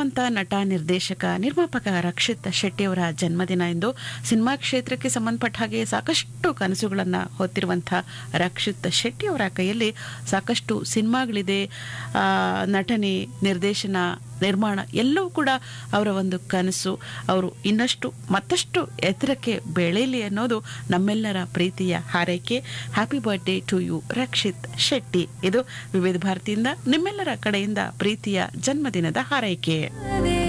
ಶ್ರೀಮಂತ ನಟ ನಿರ್ದೇಶಕ ನಿರ್ಮಾಪಕ ರಕ್ಷಿತ್ ಶೆಟ್ಟಿಯವರ ಜನ್ಮದಿನ ಎಂದು ಸಿನಿಮಾ ಕ್ಷೇತ್ರಕ್ಕೆ ಸಂಬಂಧಪಟ್ಟ ಹಾಗೆ ಸಾಕಷ್ಟು ಕನಸುಗಳನ್ನು ಹೊತ್ತಿರುವಂಥ ರಕ್ಷಿತ್ ಶೆಟ್ಟಿಯವರ ಕೈಯಲ್ಲಿ ಸಾಕಷ್ಟು ಸಿನಿಮಾಗಳಿದೆ ಆ, ನಟನೆ ನಿರ್ದೇಶನ ನಿರ್ಮಾಣ ಎಲ್ಲವೂ ಕೂಡ ಅವರ ಒಂದು ಕನಸು ಅವರು ಇನ್ನಷ್ಟು ಮತ್ತಷ್ಟು ಎತ್ತರಕ್ಕೆ ಬೆಳೆಯಲಿ ಅನ್ನೋದು ನಮ್ಮೆಲ್ಲರ ಪ್ರೀತಿಯ ಹಾರೈಕೆ happy birthday to you Rakshit Shetty ಇದು ವಿವಿಧ ಭಾರತಿಯಿಂದ ನಿಮ್ಮೆಲ್ಲರ ಕಡೆಯಿಂದ ಪ್ರೀತಿಯ ಜನ್ಮದಿನದ ಹಾರೈಕೆ ಅದೇ